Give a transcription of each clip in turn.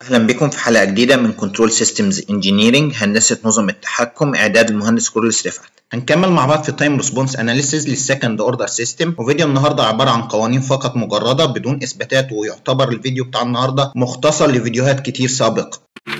اهلا بكم في حلقه جديده من كنترول سيستمز انجينيرنج هندسه نظم التحكم اعداد المهندس كورلس رفعت هنكمل مع بعض في تايم ريسبونس اناليسيز للسكند اوردر سيستم وفيديو النهارده عباره عن قوانين فقط مجرده بدون اثباتات ويعتبر الفيديو بتاع النهارده مختصر لفيديوهات كتير سابقه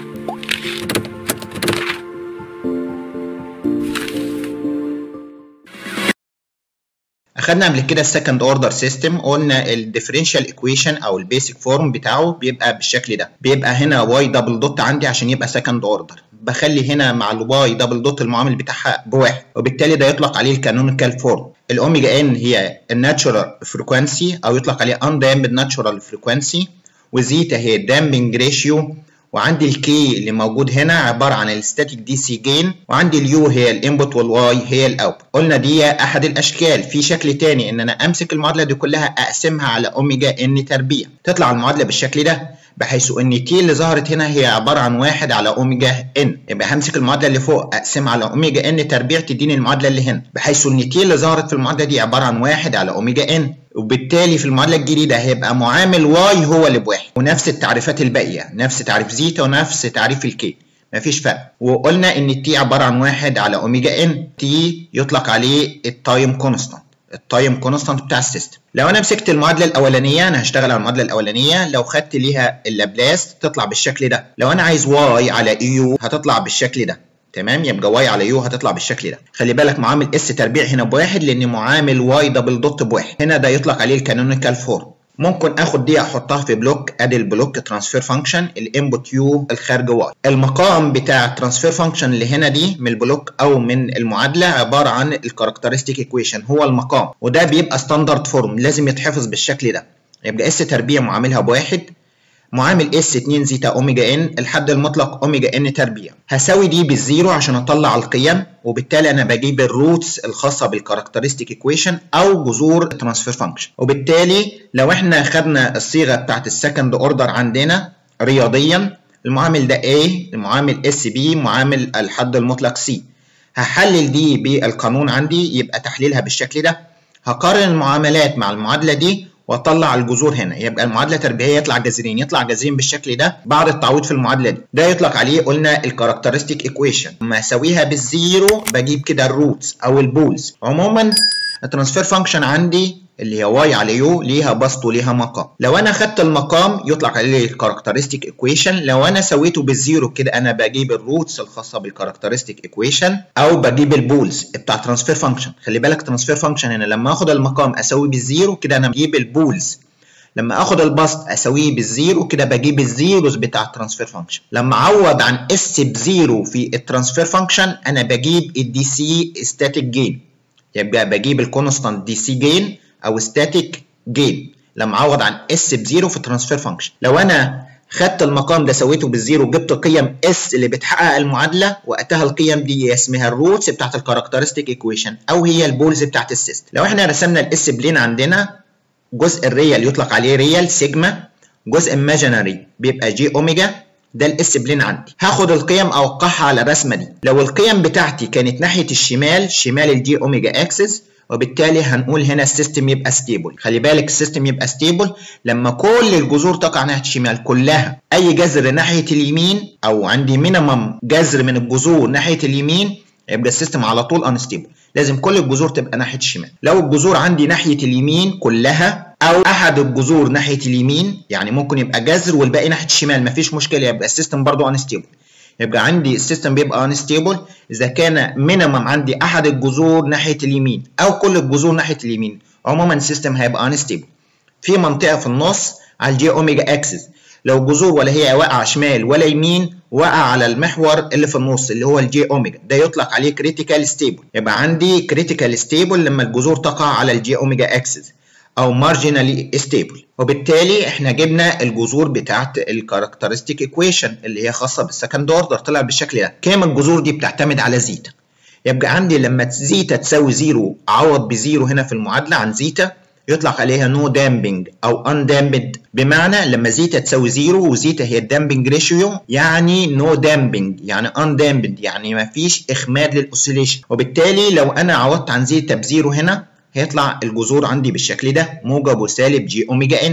اخدنا قبل كده السكند اوردر سيستم قلنا الديفرنشال ايكويشن او البيسك فورم بتاعه بيبقى بالشكل ده بيبقى هنا واي دبل دوت عندي عشان يبقى سكند اوردر بخلي هنا مع الواي دبل دوت المعامل بتاعها بواحد وبالتالي ده يطلق عليه الكانونيكال فورم الاوميجا ان هي الناتشورال فريكوانسي او يطلق عليه اندامبد ناتشورال فريكوانسي وزيتا هي الدامبنج ريشيو وعندي الكي اللي موجود هنا عباره عن الستاتيك دي سي جين وعندي اليو هي الانبوت والواي هي الاوت قلنا دي احد الاشكال في شكل تاني ان انا امسك المعادله دي كلها اقسمها على اوميجا ان تربيع تطلع المعادله بالشكل ده بحيث ان تي اللي ظهرت هنا هي عباره عن واحد على اوميجا ان يبقى همسك المعادله اللي فوق اقسمها على اوميجا ان تربيع تديني المعادله اللي هنا بحيث ان تي اللي ظهرت في المعادله دي عباره عن واحد على اوميجا ان وبالتالي في المعادله الجديده هيبقى معامل واي هو اللي بواحد ونفس التعريفات الباقيه نفس تعريف زيتا ونفس تعريف الكي مفيش فرق وقلنا ان التي عباره عن واحد على اوميجا ان تي يطلق عليه التايم كونستانت التايم كونستانت بتاع السيستم لو انا مسكت المعادله الاولانيه انا هشتغل على المعادله الاولانيه لو خدت ليها اللابلاس تطلع بالشكل ده لو انا عايز واي على يو هتطلع بالشكل ده تمام يبقى واي على يو هتطلع بالشكل ده خلي بالك معامل اس تربيع هنا بواحد لان معامل واي دبل دوت بواحد هنا ده يطلق عليه الكانونيكال فورم ممكن اخد دي احطها في بلوك ادي البلوك ترانسفير فانكشن الانبوت يو الخارج واي المقام بتاع الترانسفير فانكشن اللي هنا دي من البلوك او من المعادله عباره عن الكاركترستيك ايكويشن هو المقام وده بيبقى ستاندرد فورم لازم يتحفظ بالشكل ده يبقى اس تربيع معاملها بواحد معامل اس 2 زيتا اوميجا ان الحد المطلق اوميجا ان تربيع هساوي دي بالزيرو عشان اطلع القيم وبالتالي انا بجيب الروتس الخاصه بالكاركترستيك ايكويشن او جذور الترانسفير فانكشن وبالتالي لو احنا خدنا الصيغه بتاعت السكند اوردر عندنا رياضيا المعامل ده A المعامل اس بي معامل الحد المطلق C هحلل دي بالقانون عندي يبقى تحليلها بالشكل ده هقارن المعاملات مع المعادله دي واطلع الجذور هنا يبقى المعادله تربيعيه يطلع جذرين يطلع جذرين بالشكل ده بعد التعويض في المعادله دي ده يطلق عليه قلنا الكاركترستيك ايكويشن لما اساويها بالزيرو بجيب كده الروتس او البولز عموما الترانسفير فانكشن عندي اللي هي واي على يو ليها بسط وليها مقام لو انا خدت المقام يطلق عليه الكاركترستيك ايكويشن لو انا سويته بالزيرو كده انا بجيب الروتس الخاصه بالكاركترستيك ايكويشن او بجيب البولز بتاع ترانسفير فانكشن خلي بالك ترانسفير فانكشن هنا لما اخد المقام اسويه بالزيرو كده انا بجيب البولز لما اخد البسط اسويه بالزيرو كده بجيب الزيروز بتاع الترانسفير فانكشن لما اعوض عن اس بزيرو في الترانسفير فانكشن انا بجيب الدي سي ستاتيك جين يبقى بجيب الكونستانت دي سي جين او ستاتيك جين لما اعوض عن اس بزيرو في الترانسفير فانكشن لو انا خدت المقام ده سويته بالزيرو جبت قيم اس اللي بتحقق المعادله وقتها القيم دي اسمها الروتس بتاعت الكاركترستيك ايكويشن او هي البولز بتاعت السيستم لو احنا رسمنا الاس بلين عندنا جزء الريال يطلق عليه ريال سيجما جزء ايماجينري بيبقى جي اوميجا ده الاس بلين عندي هاخد القيم اوقعها على الرسمه دي لو القيم بتاعتي كانت ناحيه الشمال شمال الجي اوميجا اكسس وبالتالي هنقول هنا السيستم يبقى ستيبل خلي بالك السيستم يبقى ستيبل لما كل الجذور تقع ناحيه الشمال كلها اي جذر ناحيه اليمين او عندي مينيمم جذر من الجذور ناحيه اليمين يبقى السيستم على طول انستيبل لازم كل الجذور تبقى ناحيه الشمال لو الجذور عندي ناحيه اليمين كلها او احد الجذور ناحيه اليمين يعني ممكن يبقى جذر والباقي ناحيه الشمال مفيش مشكله يبقى السيستم برضو انستيبل يبقى عندي السيستم بيبقى انستيبل اذا كان مينيمم عندي احد الجذور ناحيه اليمين او كل الجذور ناحيه اليمين عموما السيستم هيبقى انستيبل في منطقه في النص على الجي اوميجا اكسس لو جذور ولا هي واقعه شمال ولا يمين وقع على المحور اللي في النص اللي هو الجي اوميجا ده يطلق عليه كريتيكال ستيبل يبقى عندي كريتيكال ستيبل لما الجذور تقع على الجي اوميجا اكسس او مارجينالي ستيبل وبالتالي احنا جبنا الجذور بتاعت الكاركترستيك ايكويشن اللي هي خاصه بالسكند اوردر طلع بالشكل ده كام الجذور دي بتعتمد على زيتا يبقى عندي لما زيتا تساوي زيرو اعوض بزيرو هنا في المعادله عن زيتا يطلق عليها نو دامبنج او ان دامبد بمعنى لما زيتا تساوي زيرو وزيتا هي الدامبنج ريشيو يعني نو دامبنج يعني ان دامبد يعني ما فيش اخماد للاوسيليشن وبالتالي لو انا عوضت عن زيتا بزيرو هنا هيطلع الجذور عندي بالشكل ده موجب وسالب جي اوميجا ان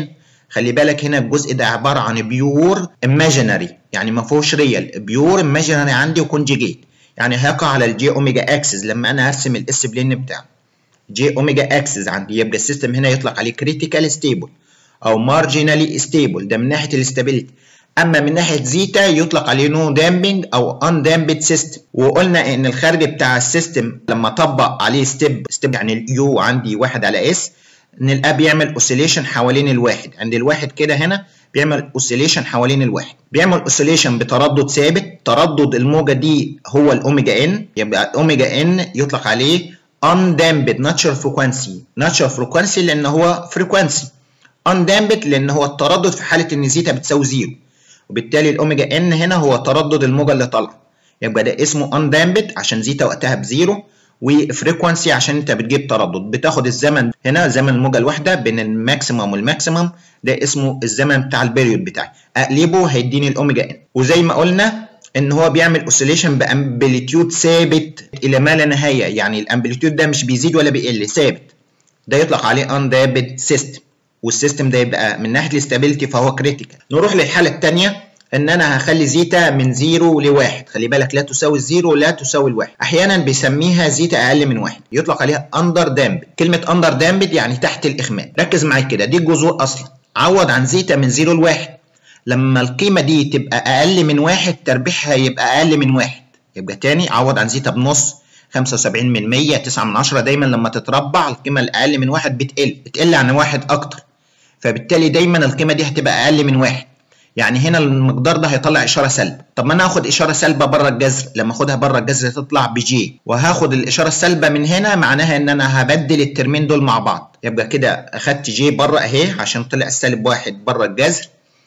خلي بالك هنا الجزء ده عباره عن بيور ايماجينري يعني ما فيهوش ريال بيور ايماجينري عندي وكونجيجيت يعني هيقع على الجي اوميجا اكسس لما انا ارسم الاس بلين بتاعه جي اوميجا اكسس عندي يبقى السيستم هنا يطلق عليه كريتيكال ستيبل او مارجينالي ستيبل ده من ناحيه الاستابيليتي اما من ناحيه زيتا يطلق عليه نو دامبنج او ان دامبد سيستم وقلنا ان الخارج بتاع السيستم لما طبق عليه ستيب ستيب يعني اليو عندي واحد على اس نلقاه بيعمل اوسيليشن حوالين الواحد عند الواحد كده هنا بيعمل اوسيليشن حوالين الواحد بيعمل اوسيليشن بتردد ثابت تردد الموجه دي هو الاوميجا ان يبقى الاوميجا ان يطلق عليه undamped natural frequency natural frequency لان هو frequency undamped لان هو التردد في حاله ان زيتا بتساوي زيرو وبالتالي الاوميجا ان هنا هو تردد الموجه اللي طالعه يبقى ده اسمه undamped عشان زيتا وقتها بزيرو وفريكونسي عشان انت بتجيب تردد بتاخد الزمن هنا زمن الموجه الواحده بين الماكسيمم والماكسيمم ده اسمه الزمن بتاع البيريود بتاعي اقلبه هيديني الاوميجا ان وزي ما قلنا ان هو بيعمل اوسيليشن بامبليتيود ثابت الى ما لا نهايه يعني الامبليتيود ده مش بيزيد ولا بيقل ثابت ده يطلق عليه اندابد سيستم والسيستم ده يبقى من ناحيه الاستابيليتي فهو كريتيكال نروح للحاله الثانيه ان انا هخلي زيتا من زيرو لواحد خلي بالك لا تساوي الزيرو لا تساوي الواحد احيانا بيسميها زيتا اقل من واحد يطلق عليها اندر دامبد كلمه اندر دامبد يعني تحت الاخماد ركز معايا كده دي الجذور اصلا عوض عن زيتا من زيرو لواحد لما القيمه دي تبقى اقل من واحد تربيحها يبقى اقل من واحد يبقى تاني عوض عن زيتا بنص 75 من 100 9 من 10 دايما لما تتربع القيمه الاقل من واحد بتقل بتقل عن واحد اكتر فبالتالي دايما القيمه دي هتبقى اقل من واحد يعني هنا المقدار ده هيطلع اشاره سلب طب ما انا هاخد اشاره سلبه بره الجذر لما اخدها بره الجذر تطلع بجي وهاخد الاشاره السلبه من هنا معناها ان انا هبدل الترمين دول مع بعض يبقى كده اخدت جي بره اهي عشان طلع السالب واحد بره الجذر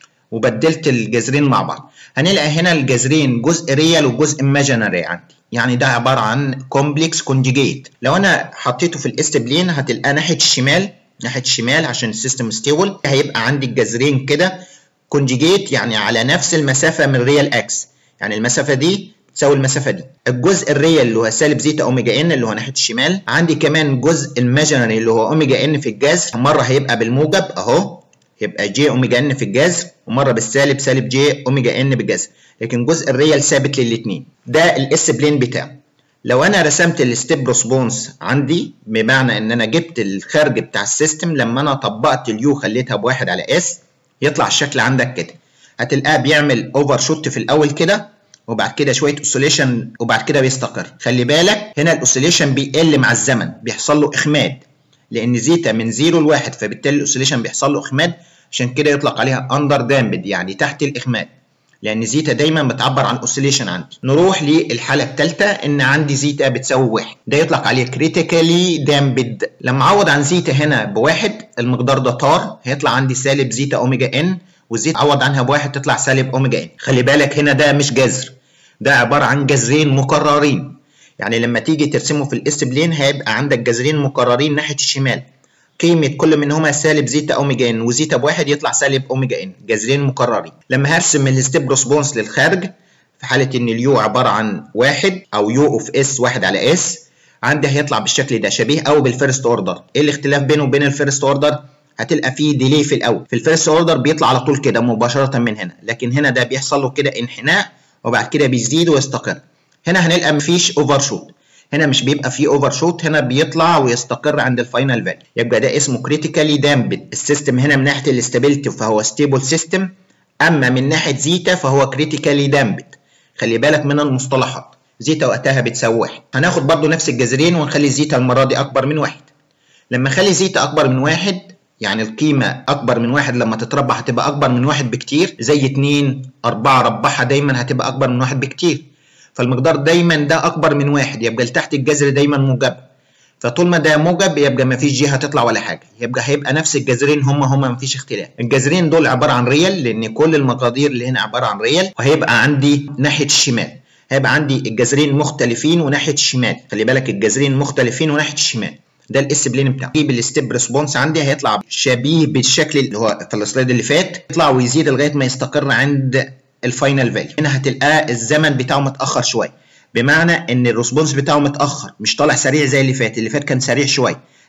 وبدلت الجذرين مع بعض هنلاقي هنا الجذرين جزء ريال وجزء ايماجينري عندي يعني ده عباره عن كومبلكس كونجيجيت لو انا حطيته في الاست بلين هتلقاه ناحيه الشمال ناحيه الشمال عشان السيستم ستيبل هيبقى عندي الجذرين كده كونجيجيت يعني على نفس المسافه من ريال اكس يعني المسافه دي تساوي المسافه دي الجزء الريال اللي هو سالب زيتا اوميجا ان اللي هو ناحيه الشمال عندي كمان جزء الماجينري اللي هو اوميجا ان في الجذر مره هيبقى بالموجب اهو يبقى جي اوميجا ان في الجذر ومره بالسالب سالب جي اوميجا ان بالجذر لكن جزء الريال ثابت للاثنين ده الاس بلين بتاعه لو انا رسمت الستيب ريسبونس عندي بمعنى ان انا جبت الخارج بتاع السيستم لما انا طبقت اليو خليتها بواحد على اس يطلع الشكل عندك كده هتلقاه بيعمل اوفر شوت في الاول كده وبعد كده شويه اوسيليشن وبعد كده بيستقر خلي بالك هنا الاوسيليشن بيقل مع الزمن بيحصل له اخماد لان زيتا من زيرو لواحد فبالتالي الاوسيليشن بيحصل له اخماد عشان كده يطلق عليها اندر دامبد يعني تحت الاخماد لان زيتا دايما بتعبر عن اوسيليشن عندي نروح للحاله الثالثه ان عندي زيتا بتساوي واحد ده يطلق عليه كريتيكالي دامبد لما اعوض عن زيتا هنا بواحد المقدار ده طار هيطلع عندي سالب زيتا اوميجا ان والزيتا عوض عنها بواحد تطلع سالب اوميجا ان خلي بالك هنا ده مش جذر ده عباره عن جذرين مكررين يعني لما تيجي ترسمه في الاس بلين هيبقى عندك جذرين مكررين ناحيه الشمال قيمة كل منهما سالب زيتا أوميجا إن وزيتا بواحد يطلع سالب أوميجا إن جذرين مكررين لما هرسم الستيب ريسبونس للخارج في حالة إن اليو عبارة عن واحد أو يو أوف إس واحد على إس عندي هيطلع بالشكل ده شبيه أوي بالفيرست أوردر إيه الاختلاف بينه وبين الفيرست أوردر؟ هتلقى فيه ديلي في الأول في الفيرست أوردر بيطلع على طول كده مباشرة من هنا لكن هنا ده بيحصل له كده انحناء وبعد كده بيزيد ويستقر هنا هنلقى مفيش أوفر شوت هنا مش بيبقى فيه اوفر شوت هنا بيطلع ويستقر عند الفاينل فاليو يبقى ده اسمه كريتيكالي دامبد السيستم هنا من ناحيه الاستابيليتي فهو ستيبل سيستم اما من ناحيه زيتا فهو كريتيكالي دامبد خلي بالك من المصطلحات زيتا وقتها بتساوي واحد هناخد برضو نفس الجذرين ونخلي زيتا المره دي اكبر من واحد لما اخلي زيتا اكبر من واحد يعني القيمة أكبر من واحد لما تتربع هتبقى أكبر من واحد بكتير زي اتنين أربعة ربعها دايما هتبقى أكبر من واحد بكتير فالمقدار دايما ده اكبر من واحد يبقى لتحت الجذر دايما موجب فطول ما ده موجب يبقى ما فيش جهه هتطلع ولا حاجه يبقى هيبقى نفس الجذرين هم هم ما فيش اختلاف الجذرين دول عباره عن ريال لان كل المقادير اللي هنا عباره عن ريال وهيبقى عندي ناحيه الشمال هيبقى عندي الجذرين مختلفين وناحيه الشمال خلي بالك الجذرين مختلفين وناحيه الشمال ده الاس بلين بتاعه يجيب الستيب ريسبونس عندي هيطلع شبيه بالشكل اللي هو في السلايد اللي فات يطلع ويزيد لغايه ما يستقر عند الفاينل فاليو هنا هتلقاه الزمن بتاعه متاخر شويه بمعنى ان الريسبونس بتاعه متاخر مش طالع سريع زي اللي فات اللي فات كان سريع شويه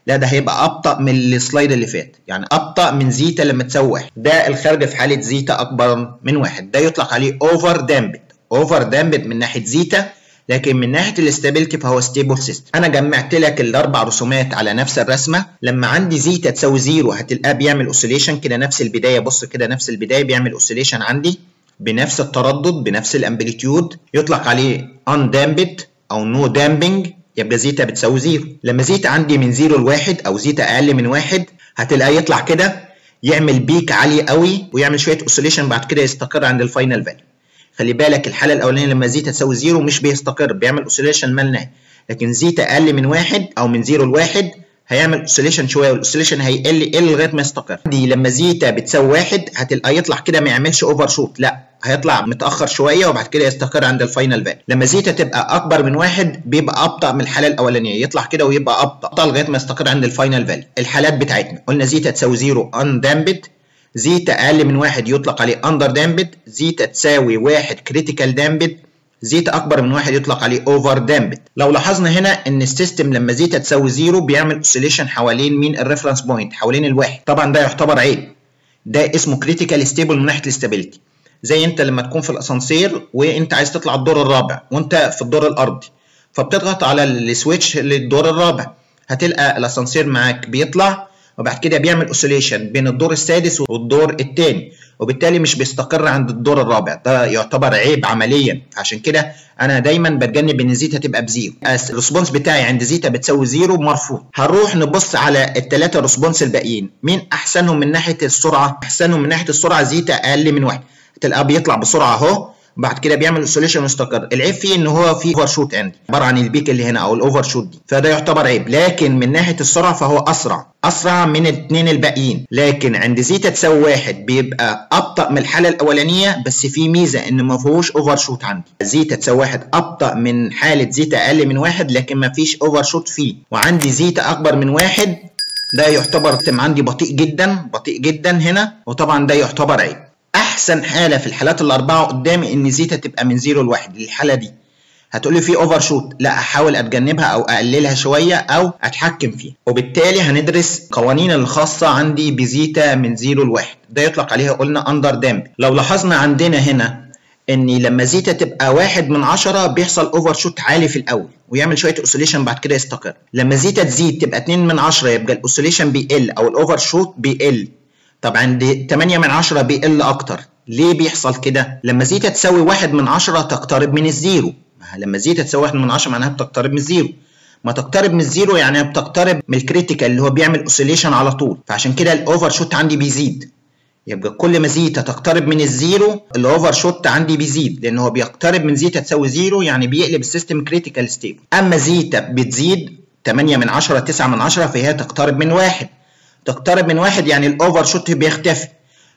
لا ده هيبقى ابطا من السلايد اللي فات يعني ابطا من زيتا لما تساوي واحد ده الخارج في حاله زيتا اكبر من واحد ده يطلق عليه اوفر دامبد اوفر دامبد من ناحيه زيتا لكن من ناحيه الاستابيليتي فهو ستيبل سيستم انا جمعت لك الاربع رسومات على نفس الرسمه لما عندي زيتا تساوي زيرو هتلقاه بيعمل اوسيليشن كده نفس البدايه بص كده نفس البدايه بيعمل اوسيليشن عندي بنفس التردد بنفس الامبليتيود يطلق عليه ان دامبد او نو دامبنج يبقى زيتا بتساوي زيرو لما زيتا عندي من زيرو لواحد او زيتا اقل من واحد هتلاقيه يطلع كده يعمل بيك عالي قوي ويعمل شويه اوسيليشن بعد كده يستقر عند الفاينل فاليو خلي بالك الحاله الاولانيه لما زيتا تساوي زيرو مش بيستقر بيعمل اوسيليشن مالنا لكن زيتا اقل من واحد او من زيرو لواحد هيعمل اوسيليشن شويه والاوسيليشن هيقل يقل لغايه ما يستقر دي لما زيتا بتساوي واحد هتلقى يطلع كده ما يعملش اوفر شوت لا هيطلع متاخر شويه وبعد كده يستقر عند الفاينل فاليو لما زيتا تبقى اكبر من واحد بيبقى ابطا من الحاله الاولانيه يطلع كده ويبقى ابطا لغايه ما يستقر عند الفاينل فاليو الحالات بتاعتنا قلنا زيتا تساوي زيرو ان دامبد زيتا اقل من واحد يطلق عليه اندر دامبد زيتا تساوي واحد كريتيكال دامبد زيتا اكبر من واحد يطلق عليه اوفر دامبد لو لاحظنا هنا ان السيستم لما زيتا تساوي زيرو بيعمل اوسيليشن حوالين مين الريفرنس بوينت حوالين الواحد طبعا ده يعتبر عيب ده اسمه كريتيكال ستيبل من ناحيه الاستابيليتي زي انت لما تكون في الاسانسير وانت عايز تطلع الدور الرابع وانت في الدور الارضي فبتضغط على السويتش للدور الرابع هتلقى الاسانسير معاك بيطلع وبعد كده بيعمل اوسيليشن بين الدور السادس والدور الثاني وبالتالي مش بيستقر عند الدور الرابع ده يعتبر عيب عمليا عشان كده انا دايما بتجنب ان زيتا تبقى بزيرو الريسبونس بتاعي عند زيتا بتساوي زيرو مرفوض هنروح نبص على الثلاثه ريسبونس الباقيين مين احسنهم من ناحيه السرعه احسنهم من ناحيه السرعه زيتا اقل من واحد تلقاه بيطلع بسرعه اهو بعد كده بيعمل اوسيليشن ويستقر العيب فيه ان هو في اوفر شوت عندي عباره عن البيك اللي هنا او الاوفر شوت دي فده يعتبر عيب لكن من ناحيه السرعه فهو اسرع اسرع من الاثنين الباقيين لكن عند زيتا تساوي واحد بيبقى ابطا من الحاله الاولانيه بس في ميزه ان ما فيهوش اوفر شوت عندي زيتا تساوي واحد ابطا من حاله زيتا اقل من واحد لكن ما فيش اوفر شوت فيه وعندي زيتا اكبر من واحد ده يعتبر عندي بطيء جدا بطيء جدا هنا وطبعا ده يعتبر عيب احسن حاله في الحالات الاربعه قدامي ان زيتا تبقى من زيرو لواحد الحاله دي هتقولي في اوفر شوت لا احاول اتجنبها او اقللها شويه او اتحكم فيها وبالتالي هندرس قوانين الخاصه عندي بزيتا من زيرو لواحد ده يطلق عليها قلنا اندر دامب لو لاحظنا عندنا هنا ان لما زيتا تبقى واحد من عشرة بيحصل اوفر شوت عالي في الاول ويعمل شويه اوسيليشن بعد كده يستقر لما زيتا تزيد تبقى 2 من 10 يبقى الاوسيليشن بيقل او الاوفر شوت بيقل طب عند 8 من 10 بيقل اكتر ليه بيحصل كده لما زيتا تساوي 1 من 10 تقترب من الزيرو لما زيتا تساوي 1 من 10 معناها بتقترب من الزيرو ما تقترب من الزيرو يعني بتقترب من الكريتيكال اللي هو بيعمل اوسيليشن على طول فعشان كده الاوفر شوت عندي بيزيد يبقى كل ما زيتا تقترب من الزيرو الاوفر شوت عندي بيزيد لان هو بيقترب من زيتا تساوي زيرو يعني بيقلب السيستم كريتيكال ستيبل اما زيتا بتزيد 8 من 10 9 من 10 فهي تقترب من واحد تقترب من واحد يعني الاوفر شوت بيختفي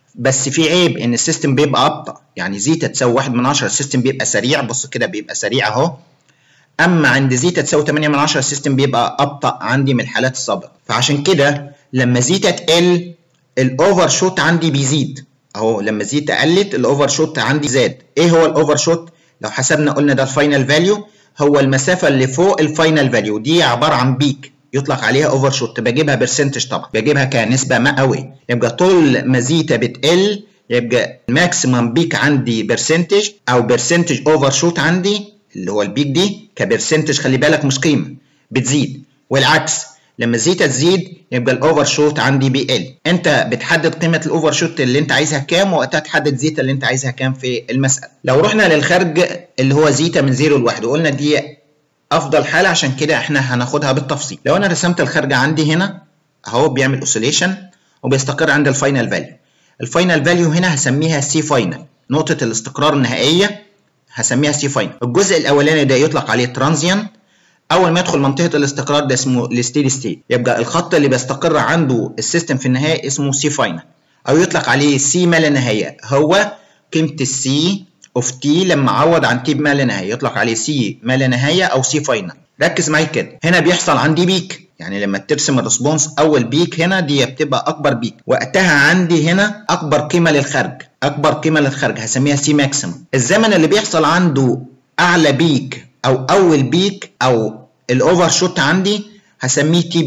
بس في عيب ان السيستم بيبقى ابطا يعني زيتا تساوي 1 من 10 السيستم بيبقى سريع بص كده بيبقى سريع اهو اما عند زيتا تساوي 8 من 10 السيستم بيبقى ابطا عندي من الحالات السابقه فعشان كده لما زيتا تقل الاوفر شوت عندي بيزيد اهو لما زيتا قلت الاوفر شوت عندي زاد ايه هو الاوفر شوت لو حسبنا قلنا ده الفاينل فاليو هو المسافه اللي فوق الفاينل فاليو دي عباره عن بيك يطلق عليها اوفر شوت بجيبها برسنتج طبعا بجيبها كنسبه مئويه يبقى طول ما زيتا بتقل يبقى ماكسيمم بيك عندي برسنتج او برسنتج اوفر شوت عندي اللي هو البيك دي كبرسنتج خلي بالك مش قيمه بتزيد والعكس لما زيتا تزيد يبقى الاوفر شوت عندي بيقل انت بتحدد قيمه الاوفر شوت اللي انت عايزها كام وقتها تحدد زيتا اللي انت عايزها كام في المساله لو رحنا للخارج اللي هو زيتا من 0 ل 1 وقلنا دي افضل حاله عشان كده احنا هناخدها بالتفصيل لو انا رسمت الخارج عندي هنا اهو بيعمل اوسيليشن وبيستقر عند الفاينل فاليو الفاينل فاليو هنا هسميها سي فاينل نقطه الاستقرار النهائيه هسميها سي فاينل الجزء الاولاني ده يطلق عليه ترانزيان اول ما يدخل منطقه الاستقرار ده اسمه الستيدي ستيت يبقى الخط اللي بيستقر عنده السيستم في النهايه اسمه سي فاينل او يطلق عليه سي ما لا نهايه هو قيمه السي اوف تي لما اعوض عن تي ما لا نهايه يطلق عليه سي ما لا نهايه او سي فاينل ركز معايا كده هنا بيحصل عندي بيك يعني لما ترسم الريسبونس اول بيك هنا دي بتبقى اكبر بيك وقتها عندي هنا اكبر قيمه للخارج اكبر قيمه للخارج هسميها سي ماكسيمم الزمن اللي بيحصل عنده اعلى بيك او اول بيك او الاوفر شوت عندي هسميه تي بي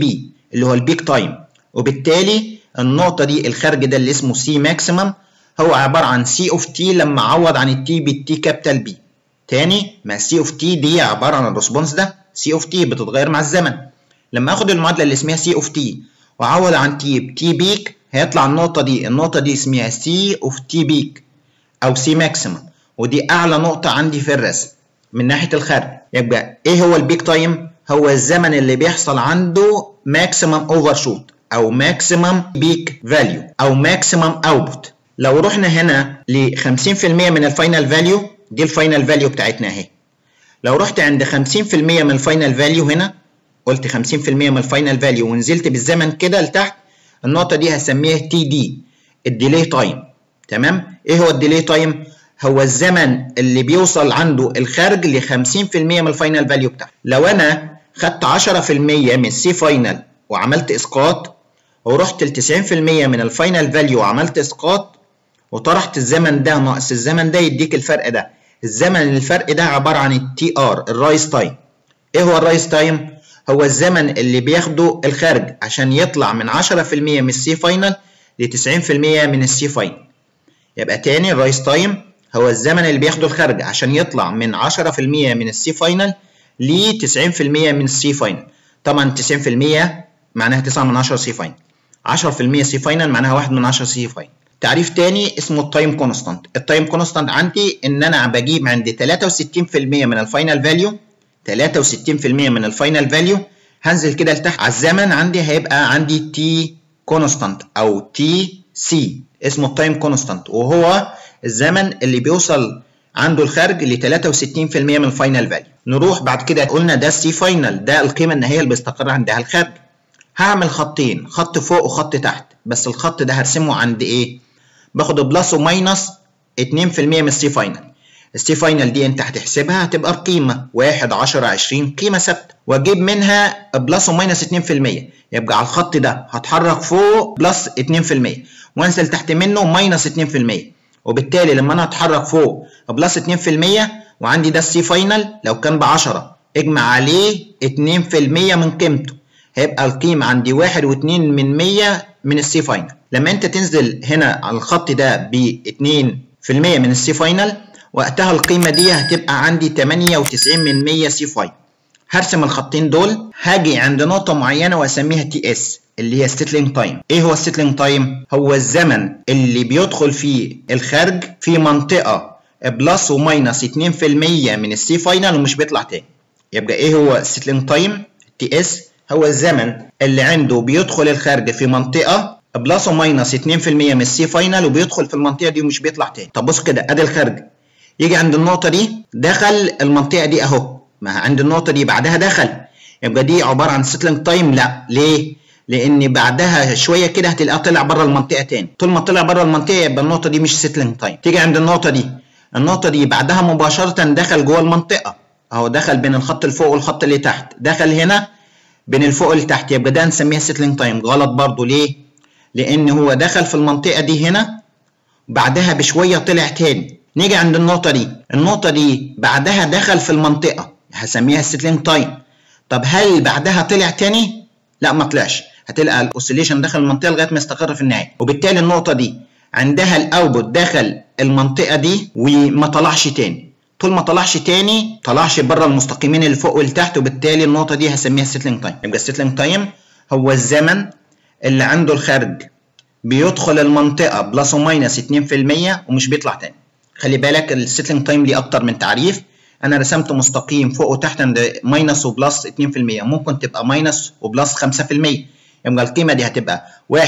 اللي هو البيك تايم وبالتالي النقطه دي الخارج ده اللي اسمه سي ماكسيمم هو عباره عن سي اوف تي لما اعوض عن التي بالتي كابيتال بي تاني ما سي اوف تي دي عباره عن الريسبونس ده سي اوف تي بتتغير مع الزمن لما اخد المعادله اللي اسمها سي اوف تي واعوض عن تي بتي بيك هيطلع النقطه دي النقطه دي اسمها سي اوف تي بيك او سي ماكسيمم ودي اعلى نقطه عندي في الرسم من ناحيه الخارج يبقى ايه هو البيك تايم هو الزمن اللي بيحصل عنده ماكسيمم اوفر شوت او ماكسيمم بيك فاليو او ماكسيمم اوتبوت لو رحنا هنا ل 50% من الفاينل فاليو دي الفاينل فاليو بتاعتنا اهي لو رحت عند 50% من الفاينل فاليو هنا قلت 50% من الفاينل فاليو ونزلت بالزمن كده لتحت النقطه دي هسميها تي دي الديلي تايم تمام ايه هو الديلي تايم هو الزمن اللي بيوصل عنده الخارج ل 50% من الفاينل فاليو بتاعته لو انا خدت 10% من السي فاينل وعملت اسقاط ورحت ل 90% من الفاينل فاليو وعملت اسقاط وطرحت الزمن ده ناقص الزمن ده يديك الفرق ده الزمن الفرق ده عباره عن التي ار الرايس تايم ايه هو الرايس تايم هو الزمن اللي بياخده الخارج عشان يطلع من 10% من السي فاينل ل 90% من السي فاينل يبقى تاني الرايس تايم هو الزمن اللي بياخده الخارج عشان يطلع من 10% من السي فاينل ل 90% من السي فاينل طبعا 90% معناها 9 من 10 سي فاينل 10% سي فاينل معناها 1 من 10 سي فاينل تعريف تاني اسمه التايم كونستانت التايم كونستانت عندي ان انا بجيب عند 63% من الفاينل فاليو 63% من الفاينل فاليو هنزل كده لتحت على الزمن عندي هيبقى عندي تي كونستانت او تي سي اسمه التايم كونستانت وهو الزمن اللي بيوصل عنده الخارج ل 63% من الفاينل فاليو نروح بعد كده قلنا ده السي فاينل ده القيمه النهائيه اللي بيستقر عندها الخارج هعمل خطين خط فوق وخط تحت بس الخط ده هرسمه عند ايه باخد بلس وماينس 2% من السي فاينل السي فاينل دي انت هتحسبها هتبقى بقيمه 1 10 20 قيمه ثابته واجيب منها بلس وماينس 2% يبقى على الخط ده هتحرك فوق بلس 2% وانزل تحت منه ماينس 2% وبالتالي لما انا اتحرك فوق بلس 2% وعندي ده السي فاينل لو كان ب 10 اجمع عليه 2% من قيمته هيبقى القيمه عندي 1 و2 من 100 من السي فاينل لما انت تنزل هنا على الخط ده ب 2% من السي فاينل وقتها القيمة دي هتبقى عندي 98 من 100 سي فاي هرسم الخطين دول هاجي عند نقطة معينة واسميها تي اس اللي هي ستيتلينج تايم ايه هو الستيتلينج تايم هو الزمن اللي بيدخل فيه الخارج في منطقة بلس وماينس 2% من السي فاينل ومش بيطلع تاني يبقى ايه هو الستيتلينج تايم تي اس هو الزمن اللي عنده بيدخل الخارج في منطقة بلس وماينس 2% من السي فاينل وبيدخل في المنطقة دي ومش بيطلع تاني طب بص كده ادي الخارج يجي عند النقطة دي دخل المنطقة دي أهو ما عند النقطة دي بعدها دخل يبقى دي عبارة عن سيتلينج تايم لا ليه؟ لأن بعدها شوية كده هتلاقيه طلع بره المنطقة تاني طول ما طلع بره المنطقة يبقى النقطة دي مش سيتلينج تايم تيجي عند النقطة دي النقطة دي بعدها مباشرة دخل جوه المنطقة أهو دخل بين الخط اللي فوق والخط اللي تحت دخل هنا بين الفوق واللي تحت يبقى ده نسميها سيتلينج تايم غلط برضو ليه؟ لأن هو دخل في المنطقة دي هنا بعدها بشوية طلع تاني نيجي عند النقطة دي النقطة دي بعدها دخل في المنطقة هسميها السيتلينج تايم طب هل بعدها طلع تاني؟ لا ما طلعش هتلقى الاوسيليشن دخل المنطقة لغاية ما يستقر في النهاية وبالتالي النقطة دي عندها الاوتبوت دخل المنطقة دي وما طلعش تاني طول ما طلعش تاني طلعش بره المستقيمين اللي فوق واللي تحت وبالتالي النقطة دي هسميها السيتلينج تايم يبقى السيتلينج تايم هو الزمن اللي عنده الخارج بيدخل المنطقة بلس وماينس 2% ومش بيطلع تاني خلي بالك السيتلينج تايم ليه اكتر من تعريف انا رسمت مستقيم فوق وتحت عند ماينس وبلس 2% ممكن تبقى ماينس وبلس 5% يبقى القيمه دي هتبقى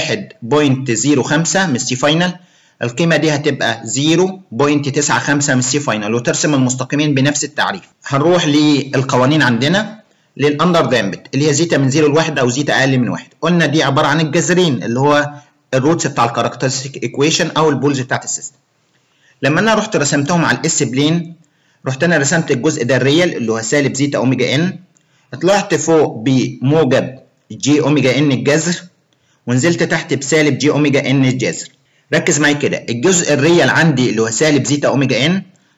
1.05 من السي فاينل القيمه دي هتبقى 0.95 من السي فاينل وترسم المستقيمين بنفس التعريف هنروح للقوانين عندنا للاندر دامبت اللي هي زيتا من 0 ل 1 او زيتا اقل من 1 قلنا دي عباره عن الجذرين اللي هو الروتس بتاع الكاركترستيك ايكويشن او البولز بتاعت السيستم لما انا رحت رسمتهم على الاس بلين رحت انا رسمت الجزء ده الريال اللي هو سالب زيتا اوميجا ان طلعت فوق بموجب جي اوميجا ان الجذر ونزلت تحت بسالب جي اوميجا ان الجذر ركز معايا كده الجزء الريال عندي اللي هو سالب زيتا اوميجا ان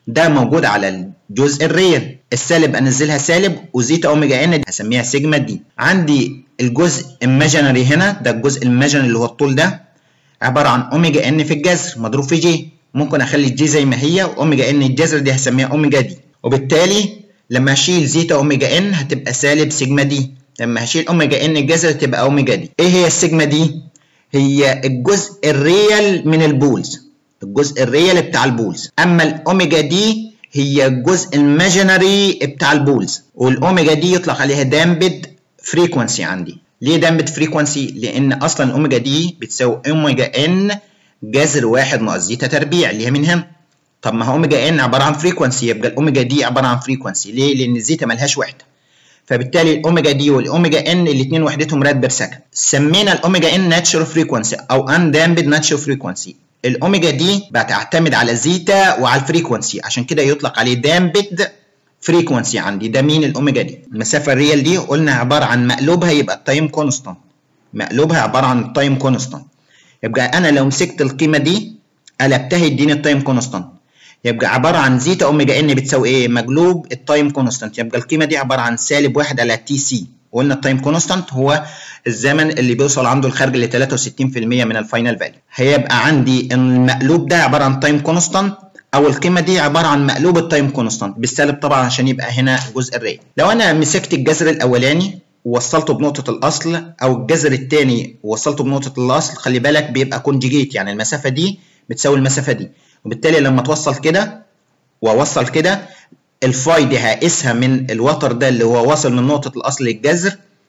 ده موجود على الجزء الريال السالب انزلها سالب وزيتا اوميجا ان هسميها سيجما دي عندي الجزء imaginary هنا ده الجزء imaginary اللي هو الطول ده عباره عن اوميجا ان في الجذر مضروب في جي ممكن اخلي الجي زي ما هي واوميجا ان الجذر دي هسميها اوميجا دي وبالتالي لما اشيل زيتا اوميجا ان هتبقى سالب سيجما دي لما هشيل اوميجا ان الجذر تبقى اوميجا دي ايه هي السيجما دي هي الجزء الريال من البولز الجزء الريال بتاع البولز اما الاوميجا دي هي الجزء الماجنري بتاع البولز والاوميجا دي يطلق عليها دامبد فريكونسي عندي ليه دامبد فريكونسي لان اصلا الاوميجا دي بتساوي اوميجا ان جذر واحد ناقص زيتا تربيع اللي هي من هنا طب ما هو اوميجا ان عباره عن فريكونسي يبقى الاوميجا دي عباره عن فريكونسي ليه لان الزيتا ملهاش وحده فبالتالي الاوميجا دي والاوميجا ان الاثنين وحدتهم راد بير سكند سمينا الاوميجا ان ناتشرال فريكونسي او ان دامبد ناتشرال فريكونسي الاوميجا دي بتعتمد على زيتا وعلى الفريكونسي عشان كده يطلق عليه دامبد فريكونسي عندي ده مين الاوميجا دي المسافه الريال دي قلنا عباره عن مقلوبها يبقى التايم كونستانت مقلوبها عباره عن التايم كونستانت يبقى انا لو مسكت القيمه دي قلبتها يديني التايم كونستانت يبقى عباره عن زيتا اوميجا ان بتساوي ايه مقلوب التايم كونستانت يبقى القيمه دي عباره عن سالب واحد على تي سي وقلنا التايم كونستانت هو الزمن اللي بيوصل عنده الخارج ل 63% من الفاينل فاليو هيبقى عندي المقلوب ده عباره عن تايم كونستانت او القيمه دي عباره عن مقلوب التايم كونستانت بالسالب طبعا عشان يبقى هنا جزء الري لو انا مسكت الجذر الاولاني ووصلته بنقطة الأصل أو الجذر الثاني ووصلته بنقطة الأصل خلي بالك بيبقى كونجيجيت يعني المسافة دي بتساوي المسافة دي وبالتالي لما توصل كده وأوصل كده الفاي دي هقيسها من الوتر ده اللي هو واصل من نقطة الأصل للجذر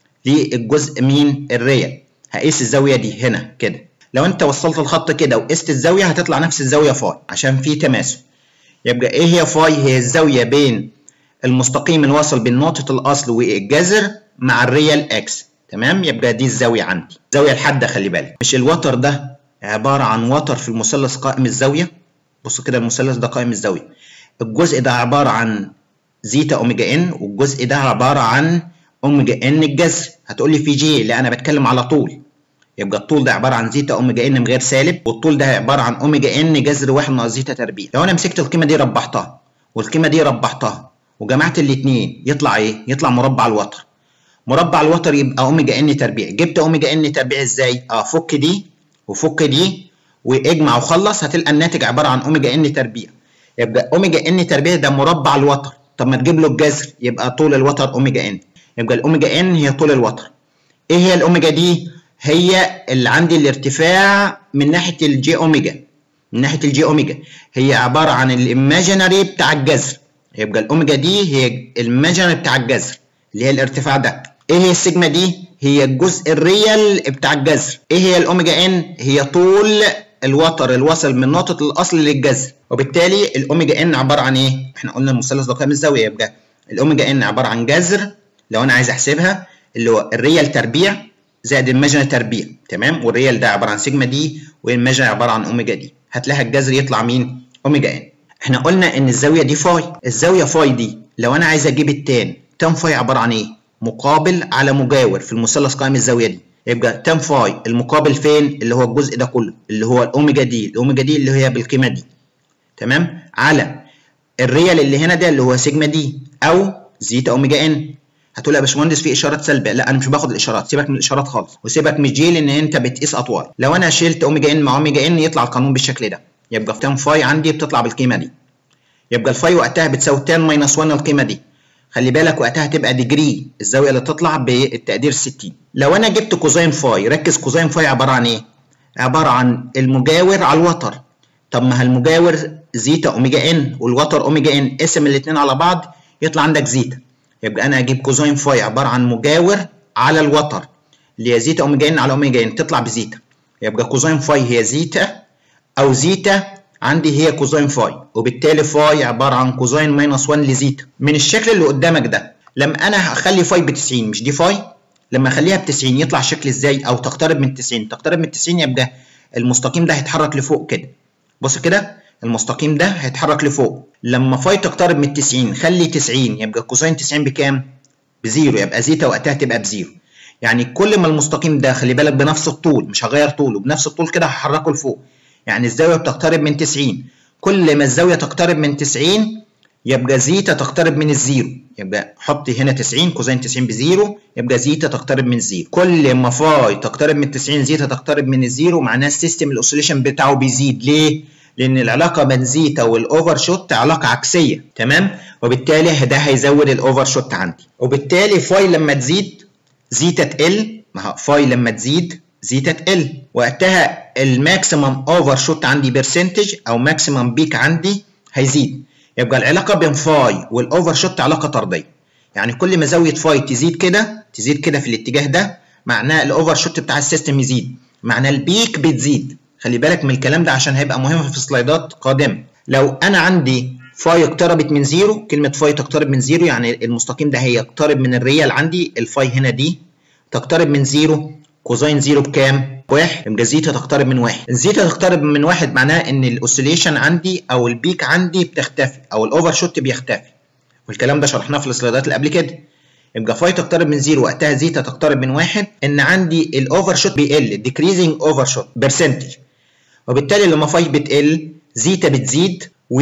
للجزء مين الريال هقيس الزاوية دي هنا كده لو أنت وصلت الخط كده وقست الزاوية هتطلع نفس الزاوية فاي عشان في تماثل يبقى إيه هي فاي هي الزاوية بين المستقيم الواصل بين نقطة الأصل والجذر مع الريال اكس تمام يبقى دي الزاويه عندي الزاويه الحاده خلي بالك مش الوتر ده عباره عن وتر في المثلث قائم الزاويه بصوا كده المثلث ده قائم الزاويه الجزء ده عباره عن زيتا اوميجا ان والجزء ده عباره عن اوميجا ان الجذر هتقول لي في جي لا انا بتكلم على طول يبقى الطول ده عباره عن زيتا اوميجا ان من غير سالب والطول ده عباره عن اوميجا ان جذر واحد ناقص زيتا تربيع لو انا مسكت القيمه دي ربحتها والقيمه دي ربحتها وجمعت الاثنين يطلع ايه يطلع مربع الوتر مربع الوتر يبقى اوميجا ان تربيع جبت اوميجا ان تربيع ازاي اه فك دي وفك دي واجمع وخلص هتلقى الناتج عباره عن اوميجا ان تربيع يبقى اوميجا ان تربيع ده مربع الوتر طب ما تجيب له الجذر يبقى طول الوتر اوميجا ان يبقى الاوميجا ان هي طول الوتر ايه هي الاوميجا دي هي اللي عندي الارتفاع من ناحيه الجي اوميجا من ناحيه الجي اوميجا هي عباره عن الايماجينري بتاع الجذر يبقى الاوميجا دي هي الايماجينري بتاع الجذر اللي هي الارتفاع ده ايه هي السيجما دي هي الجزء الريال بتاع الجذر ايه هي الاوميجا ان هي طول الوتر الواصل من نقطه الاصل للجذر وبالتالي الاوميجا ان عباره عن ايه احنا قلنا المثلث ده قائم الزاويه يبقى الاوميجا ان عباره عن جذر لو انا عايز احسبها اللي هو الريال تربيع زائد الماجنا تربيع تمام والريال ده عباره عن سيجما دي والماجنا عباره عن اوميجا دي هتلاقي الجذر يطلع مين اوميجا ان احنا قلنا ان الزاويه دي فاي الزاويه فاي دي لو انا عايز اجيب التان تان فاي عباره عن ايه مقابل على مجاور في المثلث قائم الزاويه دي يبقى تان فاي المقابل فين اللي هو الجزء ده كله اللي هو الاوميجا دي الاوميجا دي اللي هي بالقيمه دي تمام على الريال اللي هنا ده اللي هو سيجما دي او زيتا اوميجا ان هتقول يا باشمهندس في اشارات سلبيه لا انا مش باخد الاشارات سيبك من الاشارات خالص وسيبك من جي لان انت بتقيس اطوال لو انا شلت اوميجا ان مع اوميجا ان يطلع القانون بالشكل ده يبقى في تان فاي عندي بتطلع بالقيمه دي يبقى الفاي وقتها بتساوي تان ماينس 1 القيمه دي خلي بالك وقتها هتبقى ديجري الزاويه اللي تطلع بالتقدير 60 لو انا جبت كوزين فاي ركز كوزين فاي عباره عن ايه عباره عن المجاور على الوتر طب ما المجاور زيتا اوميجا ان والوتر اوميجا ان قسم الاثنين على بعض يطلع عندك زيتا يبقى انا اجيب كوزين فاي عباره عن مجاور على الوتر اللي هي زيتا اوميجا ان على اوميجا ان تطلع بزيتا يبقى كوزين فاي هي زيتا او زيتا عندي هي كوزين فاي وبالتالي فاي عباره عن كوزين ماينس 1 لزيتا من الشكل اللي قدامك ده لما انا هخلي فاي ب 90 مش دي فاي لما اخليها ب 90 يطلع الشكل ازاي او تقترب من 90 تقترب من 90 يبقى المستقيم ده هيتحرك لفوق كده بص كده المستقيم ده هيتحرك لفوق لما فاي تقترب من 90 خلي 90 يبقى كوساين 90 بكام بزيرو يبقى زيتا وقتها تبقى بزيرو يعني كل ما المستقيم ده خلي بالك بنفس الطول مش هغير طوله بنفس الطول كده هحركه لفوق يعني الزاويه بتقترب من 90 كل ما الزاويه تقترب من 90 يبقى زيتا تقترب من الزيرو يبقى حط هنا 90 كوزين 90 بزيرو يبقى زيتا تقترب من الزيرو كل ما فاي تقترب من 90 زيتا تقترب من الزيرو معناها السيستم الاوسيليشن بتاعه بيزيد ليه؟ لان العلاقه بين زيتا والاوفر شوت علاقه عكسيه تمام وبالتالي ده هيزود الاوفر شوت عندي وبالتالي فاي لما تزيد زيتا تقل ما فاي لما تزيد زيتا تقل وقتها الماكسيمم اوفر شوت عندي برسنتج او ماكسيمم بيك عندي هيزيد يبقى العلاقه بين فاي والاوفر شوت علاقه طرديه يعني كل ما زاويه فاي تزيد كده تزيد كده في الاتجاه ده معناه الاوفر شوت بتاع السيستم يزيد معناه البيك بتزيد خلي بالك من الكلام ده عشان هيبقى مهم في سلايدات قادمه لو انا عندي فاي اقتربت من زيرو كلمه فاي تقترب من زيرو يعني المستقيم ده هيقترب من الريال عندي الفاي هنا دي تقترب من زيرو كوزين زيرو بكام؟ واحد يبقى زيتا تقترب من واحد زيتا تقترب من واحد معناه ان الاوسيليشن عندي او البيك عندي بتختفي او الاوفر شوت بيختفي والكلام ده شرحناه في السلايدات اللي قبل كده يبقى فاي تقترب من زيرو وقتها زيتا تقترب من واحد ان عندي الاوفر شوت بيقل decreasing اوفر شوت برسنتج وبالتالي لما فاي بتقل زيتا بتزيد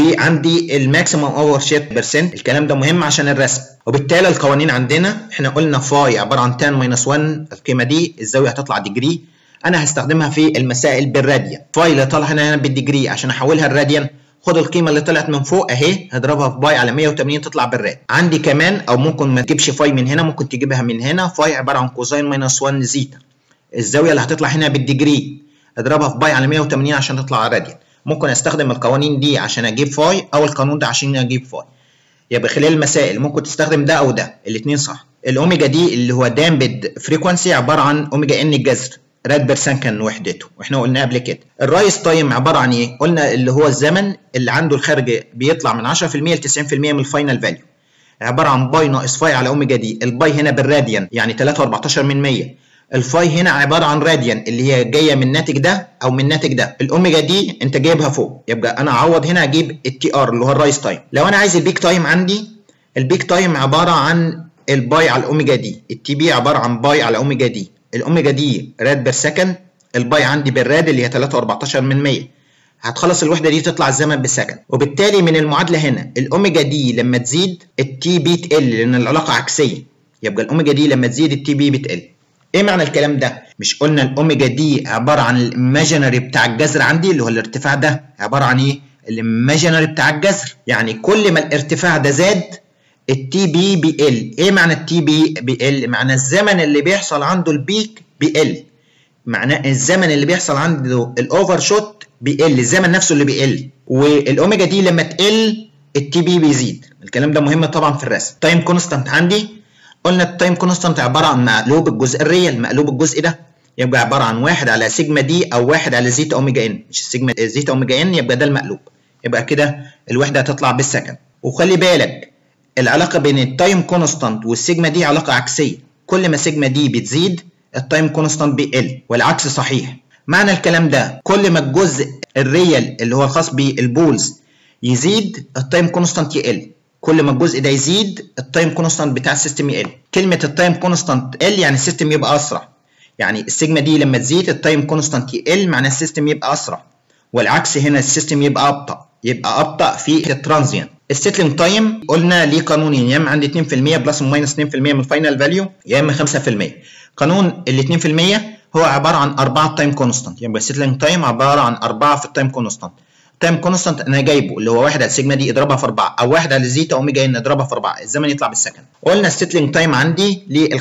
وعندي الماكسيمم اوفر شيت برسنت الكلام ده مهم عشان الرسم وبالتالي القوانين عندنا احنا قلنا فاي عباره عن 10 ماينس 1 القيمه دي الزاويه هتطلع ديجري انا هستخدمها في المسائل بالراديان فاي اللي طالعه هنا بالديجري عشان احولها الراديان خد القيمه اللي طلعت من فوق اهي هضربها في باي على 180 تطلع بالراد عندي كمان او ممكن ما تجيبش فاي من هنا ممكن تجيبها من هنا فاي عباره عن كوزين ماينس 1 زيتا الزاويه اللي هتطلع هنا بالديجري اضربها في باي على 180 عشان تطلع راديان ممكن استخدم القوانين دي عشان اجيب فاي او القانون ده عشان اجيب فاي يبقى خلال المسائل ممكن تستخدم ده او ده الاثنين صح الاوميجا دي اللي هو دامبد فريكوانسي عباره عن اوميجا ان الجذر راد بير سكند وحدته واحنا قلنا قبل كده الرايس تايم عباره عن ايه قلنا اللي هو الزمن اللي عنده الخارج بيطلع من 10% ل 90% من الفاينل فاليو عباره عن باي ناقص فاي على اوميجا دي الباي هنا بالراديان يعني 3.14 من 100 الفاي هنا عباره عن راديان اللي هي جايه من الناتج ده او من الناتج ده الاوميجا دي انت جايبها فوق يبقى انا اعوض هنا اجيب التي ار اللي هو الرايس تايم لو انا عايز البيك تايم عندي البيك تايم عباره عن الباي على الاوميجا دي التي بي عباره عن باي على اوميجا دي الاوميجا دي راد بير سكند الباي عندي بالراد اللي هي 3.14 من 100 هتخلص الوحده دي تطلع الزمن بالسكند وبالتالي من المعادله هنا الاوميجا دي لما تزيد التي بي تقل لان العلاقه عكسيه يبقى الاوميجا دي لما تزيد التي بي بتقل ايه معنى الكلام ده مش قلنا الاوميجا دي عباره عن الايماجينري بتاع الجذر عندي اللي هو الارتفاع ده عباره عن ايه الايماجينري بتاع الجذر يعني كل ما الارتفاع ده زاد التي بي بيقل ايه معنى التي بي بيقل معنى الزمن اللي بيحصل عنده البيك بيقل معناه الزمن اللي بيحصل عنده الاوفر شوت بيقل الزمن نفسه اللي بيقل والاوميجا دي لما تقل التي بي بيزيد الكلام ده مهم طبعا في الرسم تايم كونستانت عندي قلنا التايم كونستانت عباره عن مقلوب الجزء الريال مقلوب الجزء ده يبقى عباره عن واحد على سيجما دي او واحد على زيتا اوميجا ان مش سيجما زيتا اوميجا ان يبقى ده المقلوب يبقى كده الوحده هتطلع بالسكند وخلي بالك العلاقه بين التايم كونستانت والسيجما دي علاقه عكسيه كل ما سيجما دي بتزيد التايم كونستانت بيقل والعكس صحيح معنى الكلام ده كل ما الجزء الريال اللي هو الخاص بالبولز يزيد التايم كونستانت يقل كل ما الجزء ده يزيد التايم كونستانت بتاع السيستم يقل كلمه التايم كونستانت تقل يعني السيستم يبقى اسرع يعني السيجما دي لما تزيد التايم كونستانت يقل معناه السيستم يبقى اسرع والعكس هنا السيستم يبقى ابطا يبقى ابطا في الترانزيان السيتلينج تايم قلنا ليه قانونين يا اما عندي 2% بلس ماينس 2% من الفاينل فاليو يا اما 5% قانون ال 2% هو عباره عن 4 تايم كونستانت يبقى السيتلينج تايم عباره عن 4 في التايم كونستانت تايم كونستانت انا جايبه اللي هو 1 على السيجما دي اضربها في 4 او 1 على زيتا اوميجا ان اضربها في 4 الزمن يطلع بالسكند قلنا السيتلينج تايم عندي لل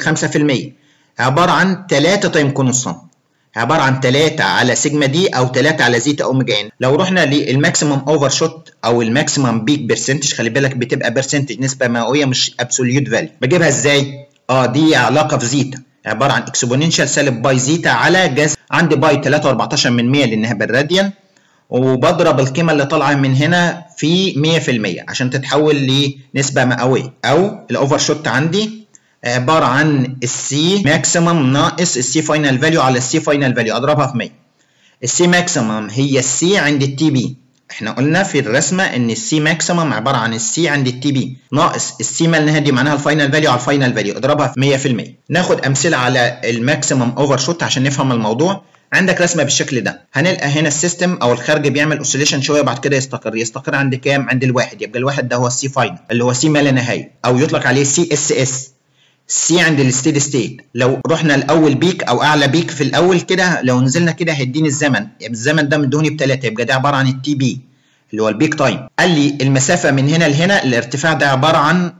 5% عباره عن 3 تايم كونستانت عباره عن 3 على سيجما دي او 3 على زيتا اوميجا ان لو رحنا للماكسيمم اوفر شوت او الماكسيمم بيك برسنتج خلي بالك بتبقى برسنتج نسبه مئويه مش ابسوليوت فاليو بجيبها ازاي اه دي علاقه في زيتا عباره عن اكسبوننشال سالب باي زيتا على جذر عندي باي 3.14 من 100 لانها بالراديان وبضرب القيمه اللي طالعه من هنا في 100% عشان تتحول لنسبه مئويه او الاوفر شوت عندي عباره عن السي ماكسيمم ناقص السي فاينل فاليو على السي فاينل فاليو اضربها في 100 السي ماكسيمم هي السي عند التي بي احنا قلنا في الرسمه ان السي ماكسيمم عباره عن السي عند التي بي ناقص السي مالناها دي معناها الفاينل فاليو على الفاينل فاليو اضربها في 100% ناخد امثله على الماكسيمم اوفر شوت عشان نفهم الموضوع عندك رسمه بالشكل ده هنلقى هنا السيستم او الخارج بيعمل اوسيليشن شويه بعد كده يستقر يستقر عند كام عند الواحد يبقى الواحد ده هو السي فاينل اللي هو سي ما لا نهايه او يطلق عليه سي اس اس سي عند الستيدي ستيت لو رحنا لاول بيك او اعلى بيك في الاول كده لو نزلنا كده هيديني الزمن يبقى الزمن ده مدوني بثلاثه يبقى ده عباره عن التي بي اللي هو البيك تايم قال لي المسافه من هنا لهنا الارتفاع ده عباره عن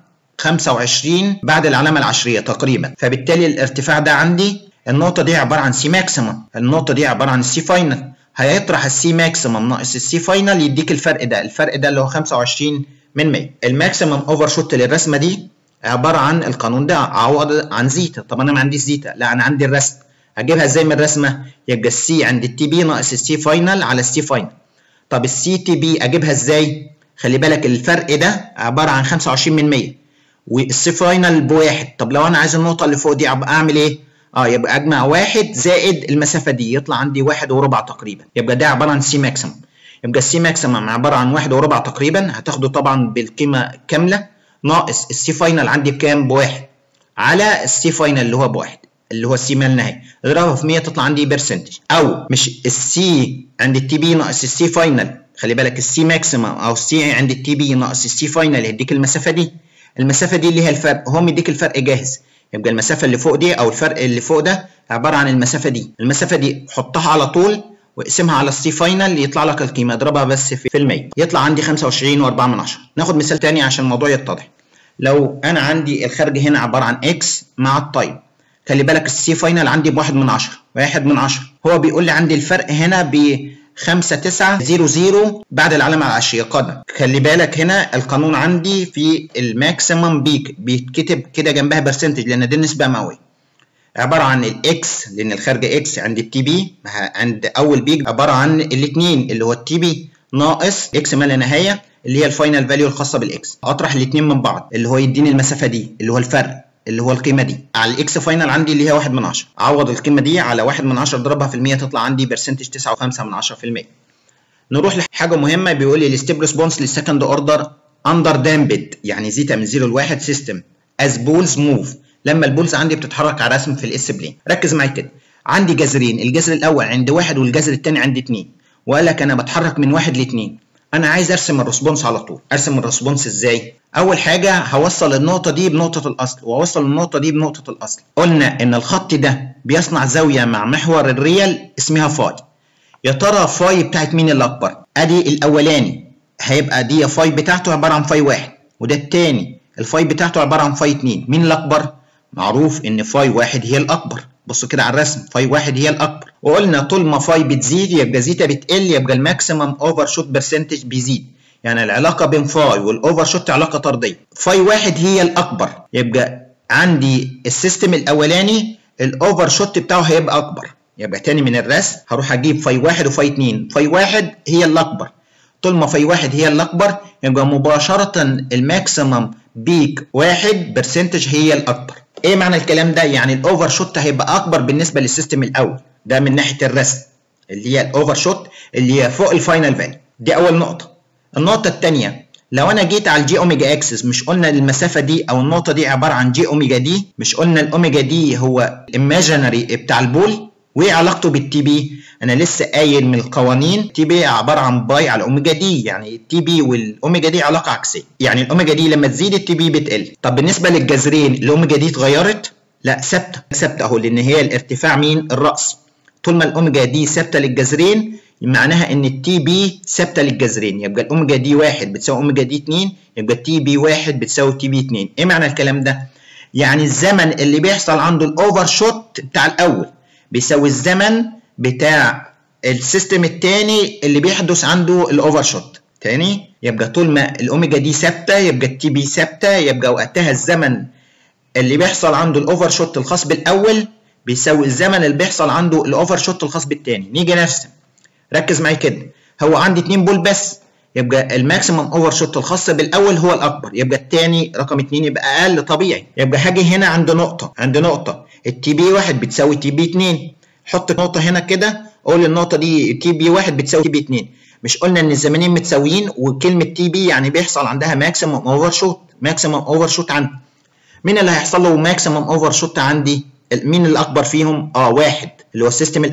25 بعد العلامه العشريه تقريبا فبالتالي الارتفاع ده عندي النقطه دي عباره عن سي ماكسيمم النقطه دي عباره عن السي فاينل هيطرح السي ماكسيمم ناقص السي فاينل يديك الفرق ده الفرق ده اللي هو 25 من 100 الماكسيمم اوفر شوت للرسمه دي عباره عن القانون ده عوض عن زيتا طب انا ما عنديش زيتا لا انا عندي الرسم هجيبها ازاي من الرسمه يبقى السي عند التي بي ناقص السي فاينل على السي فاينل طب السي تي بي اجيبها ازاي خلي بالك الفرق ده عباره عن 25 من 100 والسي فاينل بواحد طب لو انا عايز النقطه اللي فوق دي اعمل ايه اه يبقى اجمع واحد زائد المسافه دي يطلع عندي واحد وربع تقريبا يبقى ده عباره عن سي ماكسيمم يبقى السي ماكسيمم عباره عن واحد وربع تقريبا هتاخده طبعا بالقيمه كامله ناقص السي فاينل عندي بكام بواحد على السي فاينل اللي هو بواحد اللي هو السي ما النهائي اضربها في 100 تطلع عندي برسنتج او مش السي عند التي بي ناقص السي فاينل خلي بالك السي ماكسيمم او السي عند التي بي ناقص السي فاينل يديك المسافه دي المسافه دي اللي هي الفرق هو مديك الفرق جاهز يبقى المسافه اللي فوق دي او الفرق اللي فوق ده عباره عن المسافه دي المسافه دي حطها على طول واقسمها على السي فاينل يطلع لك القيمه اضربها بس في المية يطلع عندي 25 و4 من 10 ناخد مثال تاني عشان الموضوع يتضح لو انا عندي الخارج هنا عباره عن اكس مع التايم خلي بالك السي فاينل عندي بواحد من 10 واحد من 10 هو بيقول لي عندي الفرق هنا ب 5 9 0 0 بعد العلامه العشريه قدم خلي بالك هنا القانون عندي في الماكسيمم بيك بيتكتب كده جنبها برسنتج لان دي النسبه مئويه عباره عن الاكس لان الخارج اكس عند التي بي عند اول بيك عباره عن الاثنين اللي هو التي بي ناقص اكس ما لا نهايه اللي هي الفاينل فاليو الخاصه بالاكس اطرح الاثنين من بعض اللي هو يديني المسافه دي اللي هو الفرق اللي هو القيمه دي على الاكس فاينل عندي اللي هي 1 من 10 اعوض القيمه دي على 1 من 10 اضربها في المية تطلع عندي برسنتج 9.5 من 10% نروح لحاجه مهمه بيقول لي الستيب ريسبونس للسكند اوردر اندر دامبد يعني زيتا من 0 ل 1 سيستم از بولز موف لما البولز عندي بتتحرك على رسم في الاس بلين ركز معايا كده عندي جذرين الجذر الاول عند واحد والجذر الثاني عند اثنين وقال لك انا بتحرك من واحد لاثنين انا عايز ارسم الريسبونس على طول ارسم الريسبونس ازاي اول حاجه هوصل النقطه دي بنقطه الاصل واوصل النقطه دي بنقطه الاصل قلنا ان الخط ده بيصنع زاويه مع محور الريال اسمها فاي يا ترى فاي بتاعت مين اللي اكبر ادي الاولاني هيبقى دي فاي بتاعته عباره عن فاي واحد وده الثاني الفاي بتاعته عباره عن فاي اتنين مين الاكبر معروف ان فاي واحد هي الاكبر بصوا كده على الرسم فاي واحد هي الاكبر وقلنا طول ما فاي بتزيد يبقى زيتا بتقل يبقى الماكسيمم اوفر شوت برسنتج بيزيد يعني العلاقه بين فاي والاوفر شوت علاقه طرديه فاي واحد هي الاكبر يبقى عندي السيستم الاولاني الاوفر شوت بتاعه هيبقى اكبر يبقى تاني من الرسم هروح اجيب فاي واحد وفاي اتنين فاي واحد هي الاكبر طول ما فاي واحد هي الاكبر يبقى مباشره الماكسيمم بيك واحد برسنتج هي الاكبر ايه معنى الكلام ده يعني الاوفر شوت هيبقى اكبر بالنسبه للسيستم الاول ده من ناحيه الرسم اللي هي الاوفر شوت اللي هي فوق الفاينل فاليو دي اول نقطه النقطه الثانيه لو انا جيت على الجي اوميجا اكسس مش قلنا المسافه دي او النقطه دي عباره عن جي اوميجا دي مش قلنا الاوميجا دي هو الايماجينري بتاع البول وايه علاقته بالتي بي انا لسه قايل من القوانين تي بي عباره عن باي على اوميجا دي يعني التي بي والاوميجا دي علاقه عكسيه يعني الاوميجا دي لما تزيد التي بي بتقل طب بالنسبه للجذرين الاوميجا دي اتغيرت لا ثابته ثابته اهو لان هي الارتفاع مين الراس طول ما الاوميجا دي ثابته للجذرين معناها ان التي بي ثابته للجذرين يبقى الاوميجا دي 1 بتساوي اوميجا دي 2 يبقى التي بي 1 بتساوي تي بي 2 ايه معنى الكلام ده يعني الزمن اللي بيحصل عنده الاوفر شوت بتاع الاول بيساوي الزمن بتاع السيستم الثاني اللي بيحدث عنده الاوفر شوت تاني يبقى طول ما الاوميجا دي ثابته يبقى التي بي ثابته يبقى وقتها الزمن اللي بيحصل عنده الاوفر شوت الخاص بالاول بيساوي الزمن اللي بيحصل عنده الاوفر شوت الخاص بالثاني نيجي نرسم ركز معايا كده هو عندي اتنين بول بس يبقى الماكسيمم اوفر شوت الخاص بالاول هو الاكبر يبقى الثاني رقم اتنين يبقى اقل طبيعي يبقى هاجي هنا عند نقطه عند نقطه التي بي واحد بتساوي تي بي 2 حط نقطه هنا كده قول النقطه دي تي بي واحد بتساوي تي بي 2 مش قلنا ان الزمنين متساويين وكلمه تي بي يعني بيحصل عندها ماكسيمم اوفر شوت ماكسيمم اوفر شوت عندي مين اللي هيحصل له ماكسيمم اوفر شوت عندي مين الاكبر فيهم اه واحد اللي هو السيستم الاول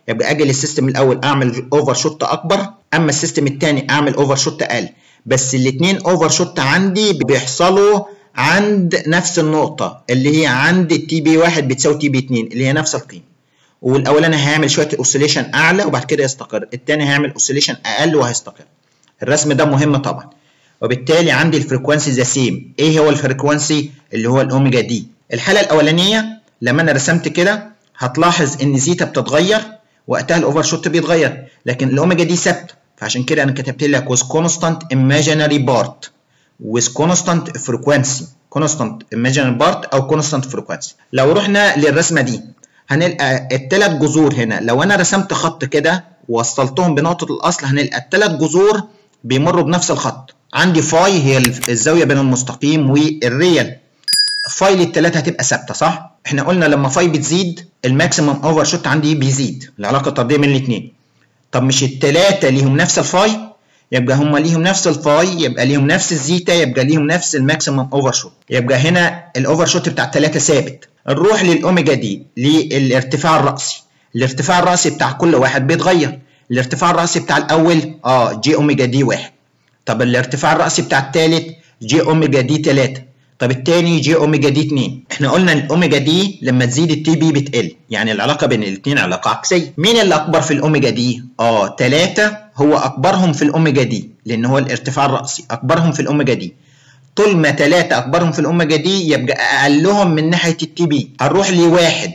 يبقى اجي للسيستم الاول اعمل اوفر شوت اكبر اما السيستم الثاني اعمل اوفر شوت اقل بس الاثنين اوفر شوت عندي بيحصلوا عند نفس النقطة اللي هي عند التي بي 1 بتساوي تي بي 2 اللي هي نفس القيمة والاولاني هيعمل شوية اوسيليشن اعلى وبعد كده يستقر الثاني هيعمل اوسيليشن اقل وهيستقر الرسم ده مهم طبعا وبالتالي عندي الفريكوانسي ذا سيم ايه هو الفريكوانسي اللي هو الاوميجا دي الحالة الاولانية لما انا رسمت كده هتلاحظ ان زيتا بتتغير وقتها الاوفر شوت بيتغير لكن الاوميجا دي ثابته فعشان كده انا كتبت لك with constant imaginary part with constant frequency constant imaginary part او constant frequency لو رحنا للرسمه دي هنلقى الثلاث جذور هنا لو انا رسمت خط كده ووصلتهم بنقطه الاصل هنلقى الثلاث جذور بيمروا بنفس الخط عندي فاي هي الزاويه بين المستقيم والريال فاي للثلاثه هتبقى ثابته صح احنا قلنا لما فاي بتزيد الماكسيمم اوفر شوت عندي بيزيد العلاقه الطرديه بين الاثنين طب مش الثلاثه ليهم نفس الفاي يبقى هم ليهم نفس الفاي يبقى ليهم نفس الزيتا يبقى ليهم نفس الماكسيمم اوفر شوت يبقى هنا الاوفر شوت بتاع الثلاثه ثابت نروح للاوميجا دي للارتفاع الراسي الارتفاع الراسي بتاع كل واحد بيتغير الارتفاع الراسي بتاع الاول اه جي اوميجا دي واحد طب الارتفاع الراسي بتاع الثالث جي اوميجا دي 3 طب التاني جي اوميجا دي 2 احنا قلنا ان الاوميجا دي لما تزيد التي بي بتقل يعني العلاقه بين الاثنين علاقه عكسيه مين اللي اكبر في الاوميجا دي اه 3 هو اكبرهم في الاوميجا دي لان هو الارتفاع الراسي اكبرهم في الاوميجا دي طول ما 3 اكبرهم في الاوميجا دي يبقى اقلهم من ناحيه التي بي هنروح لواحد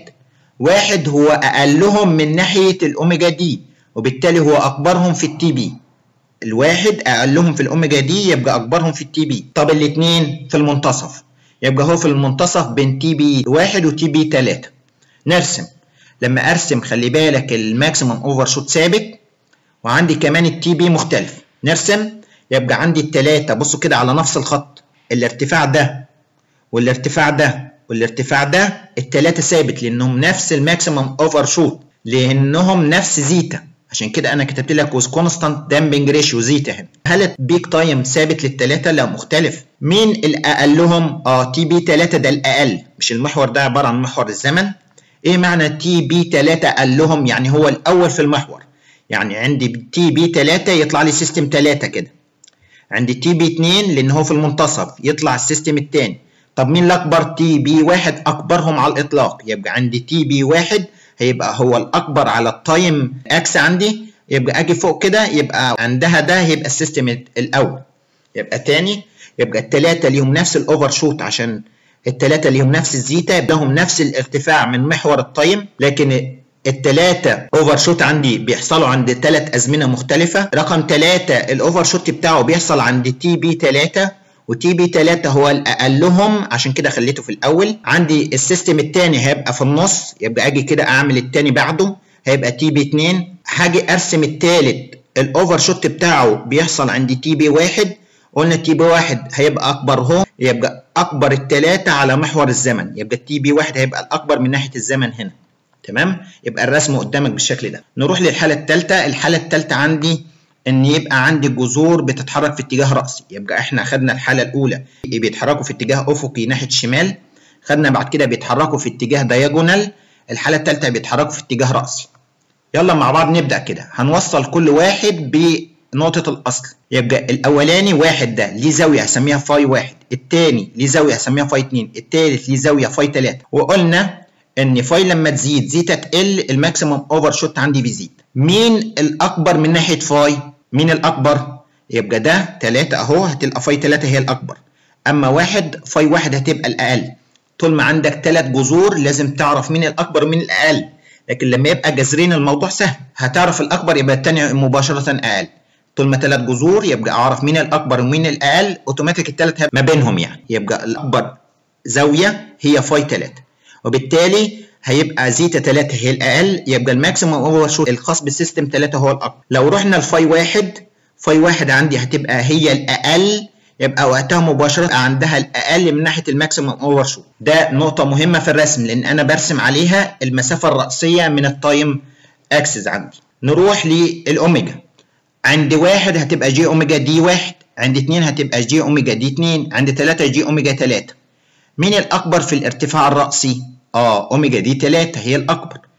واحد هو اقلهم من ناحيه الاوميجا دي وبالتالي هو اكبرهم في التي بي الواحد اقلهم في الاوميجا دي يبقى اكبرهم في التي بي طب الاثنين في المنتصف يبقى هو في المنتصف بين تي بي واحد وتي بي 3 نرسم لما ارسم خلي بالك الماكسيمم اوفر شوت ثابت وعندي كمان التي بي مختلف نرسم يبقى عندي الثلاثه بصوا كده على نفس الخط الارتفاع ده والارتفاع ده والارتفاع ده الثلاثه ثابت لانهم نفس الماكسيمم اوفر شوت لانهم نفس زيتا عشان كده انا كتبت لك وز كونستانت دامبنج ريشيو زيتا هنا هل البيك تايم ثابت للثلاثه لا مختلف مين الاقلهم اه تي بي 3 ده الاقل مش المحور ده عباره عن محور الزمن ايه معنى تي بي 3 اقلهم يعني هو الاول في المحور يعني عندي تي بي 3 يطلع لي سيستم 3 كده عندي تي بي 2 لان هو في المنتصف يطلع السيستم الثاني طب مين الاكبر تي بي 1 اكبرهم على الاطلاق يبقى عندي تي بي 1 هيبقى هو الاكبر على التايم اكس عندي يبقى اجي فوق كده يبقى عندها ده هيبقى السيستم الاول يبقى تاني يبقى الثلاثه ليهم نفس الاوفر شوت عشان الثلاثه ليهم نفس الزيتا يبقى لهم نفس الارتفاع من محور التايم لكن الثلاثة اوفر شوت عندي بيحصلوا عند ثلاث ازمنه مختلفه رقم ثلاثة الاوفر شوت بتاعه بيحصل عند تي بي 3 وتي بي 3 هو الاقلهم عشان كده خليته في الاول عندي السيستم الثاني هيبقى في النص يبقى اجي كده اعمل الثاني بعده هيبقى تي بي 2 هاجي ارسم الثالث الاوفر شوت بتاعه بيحصل عند تي بي 1 قلنا تي بي 1 هيبقى اكبر هو يبقى اكبر الثلاثه على محور الزمن يبقى التي بي 1 هيبقى الاكبر من ناحيه الزمن هنا تمام يبقى الرسم قدامك بالشكل ده نروح للحاله الثالثه الحاله الثالثه عندي ان يبقى عندي جذور بتتحرك في اتجاه راسي يبقى احنا خدنا الحاله الاولى بيتحركوا في اتجاه افقي ناحيه الشمال خدنا بعد كده بيتحركوا في اتجاه دايجونال الحاله الثالثه بيتحركوا في اتجاه راسي يلا مع بعض نبدا كده هنوصل كل واحد بنقطه الاصل يبقى الاولاني واحد ده ليه زاويه هسميها فاي واحد الثاني ليه زاويه هسميها فاي 2 الثالث ليه زاويه فاي 3 وقلنا ان فاي لما تزيد زيتا تقل الماكسيمم اوفر شوت عندي بيزيد مين الاكبر من ناحيه فاي مين الاكبر يبقى ده 3 اهو هتبقى فاي 3 هي الاكبر اما واحد فاي واحد هتبقى الاقل طول ما عندك ثلاث جذور لازم تعرف مين الاكبر ومين الاقل لكن لما يبقى جذرين الموضوع سهل هتعرف الاكبر يبقى الثاني مباشره اقل طول ما ثلاث جذور يبقى اعرف مين الاكبر ومين الاقل اوتوماتيك الثالث ما بينهم يعني يبقى الاكبر زاويه هي فاي 3 وبالتالي هيبقى زيتا 3 هي الاقل يبقى الماكسيمم اوفر شوت الخاص بالسيستم 3 هو الاكبر لو رحنا لفاي واحد فاي واحد عندي هتبقى هي الاقل يبقى وقتها مباشرة عندها الأقل من ناحية الماكسيمم أوفر شوت ده نقطة مهمة في الرسم لأن أنا برسم عليها المسافة الرأسية من التايم أكسس عندي نروح للأوميجا عند واحد هتبقى جي أوميجا دي واحد عند اتنين هتبقى جي أوميجا دي اتنين عند تلاتة جي أوميجا تلاتة مين الأكبر في الارتفاع الرأسي؟ آه أوميجا دي تلاتة هي الأكبر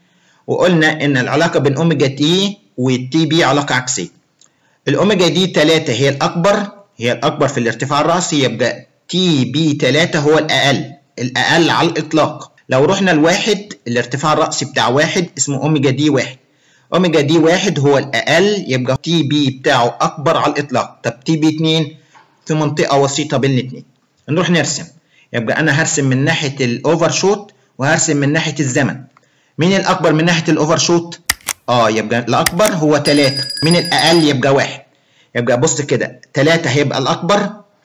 وقلنا ان العلاقه بين اوميجا تي والتي بي علاقه عكسيه الاوميجا دي 3 هي الاكبر هي الاكبر في الارتفاع الراسي يبقى تي بي 3 هو الاقل الاقل على الاطلاق لو رحنا لواحد الارتفاع الراسي بتاع واحد اسمه اوميجا دي واحد اوميجا دي واحد هو الاقل يبقى تي بي بتاعه اكبر على الاطلاق طب تي بي 2 في منطقه وسيطه بين الاثنين نروح نرسم يبقى انا هرسم من ناحيه الاوفر شوت وهرسم من ناحيه الزمن مين الاكبر من ناحيه الاوفر شوت اه يبقى الاكبر هو 3 مين الاقل يبقى واحد يبقى بص كده 3 هيبقى الاكبر